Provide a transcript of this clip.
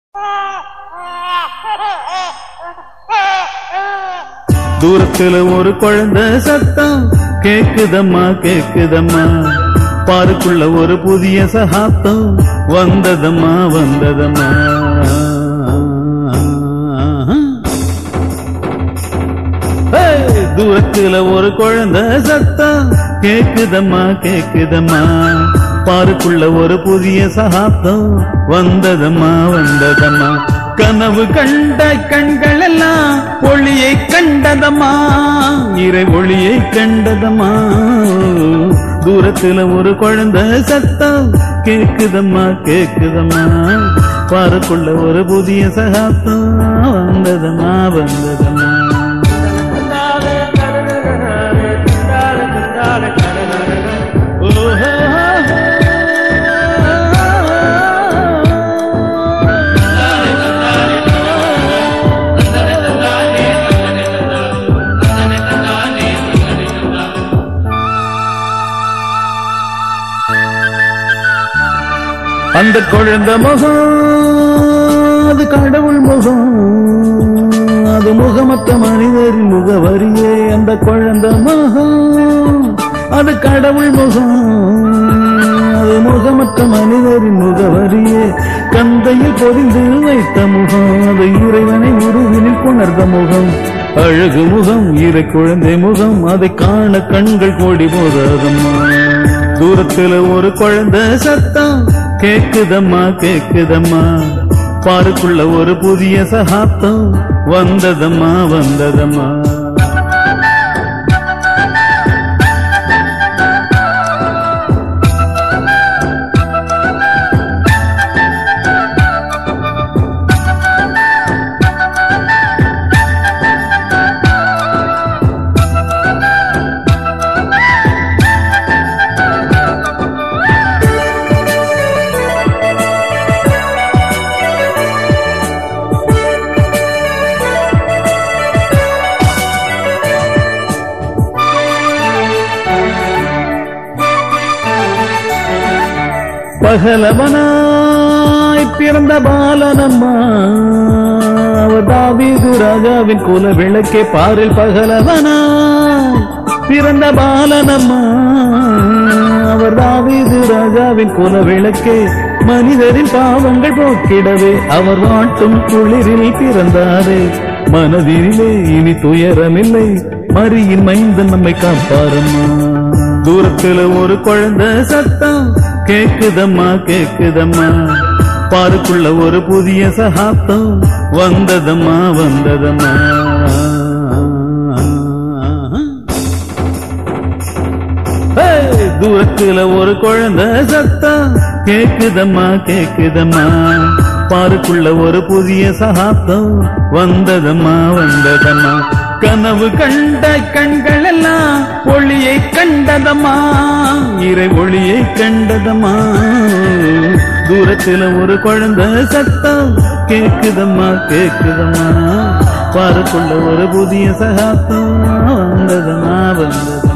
தூரத்துல ஒரு குழந்தை சத்தம் கேக்குதம்மா கேக்குதம்மா பாருக்குள்ள ஒரு புதிய சகாப்தம் வந்ததம்மா வந்ததம்மா ஏய், தூரத்துல ஒரு குழந்தை சத்தம் கேக்குதம்மா கேக்குதம்மா பாருக்குள்ள ஒரு புதிய சகாப்தம் வந்ததம்மா வந்ததம்மா கனவு கண்ட கண்கள் எல்லாம் ஒளியை கண்டதம்மா இறை ஒளியை கண்டதம்மா தூரத்துல ஒரு குழந்தை சத்தம் கேக்குதம்மா கேக்குதம்மா பாருக்குள்ள ஒரு புதிய சகாப்தம் வந்ததம்மா வந்ததம்மா அந்த குழந்தை முகம் அது கடவுள் முகம் அது முகமற்ற மனிதரின் முகவரியே அந்த குழந்தை முகம் அது கடவுள் முகம் அது முகமற்ற மனிதரின் முகவரியே கந்தையில் பொறிந்து வைத்த முகம் அது இறைவனை உருவினில் புணர்ந்த முகம் அழகு முகம் இறை குழந்தை முகம் அதை காண கண்கள் கோடி போதாதம்மா தூரத்துல ஒரு குழந்தை சத்தம் கேக்குதம்மா கேக்குதம்மா பாருக்குள்ள ஒரு புதிய சகாப்தம் வந்ததம்மா வந்ததம்மா பகலவனாய் பிறந்த பாலனம்மா அவர் தாவீது ராஜாவின் குல விளக்கே பாரில் பகலவனாய் பிறந்த பாலனம்மா அவர் தாவீது ராஜாவின் குல விளக்கே மனிதரின் பாவங்கள் போக்கிடவே அவர் வாட்டும் குளிரில் பிறந்தாரே மனதிலே இனி துயரமில்லை மரியின் மைந்தன் நம்மை காப்பாரம்மா தூரத்துல ஒரு குழந்தை சத்தம் கேக்குதம்மா கேக்குதம்மா பாருக்குள்ள ஒரு புதிய சகாப்தம் வந்ததம்மா வந்ததம்மா ஏய், தூரத்துல ஒரு குழந்தை சத்தம் கேக்குதம்மா கேக்குதம்மா பாருக்குள்ள ஒரு புதிய சகாப்தம் வந்ததம்மா வந்ததம்மா கனவு கண்ட கண்கள் எல்லாம் ஒளியை கண்டதம்மா இறை ஒளியை கண்டதம்மா தூரத்துல ஒரு குழந்தை சத்தம் கேக்குதம்மா கேக்குதம்மா பாருக்குள்ள ஒரு புதிய சகாப்தம் வந்ததம்மா வந்தது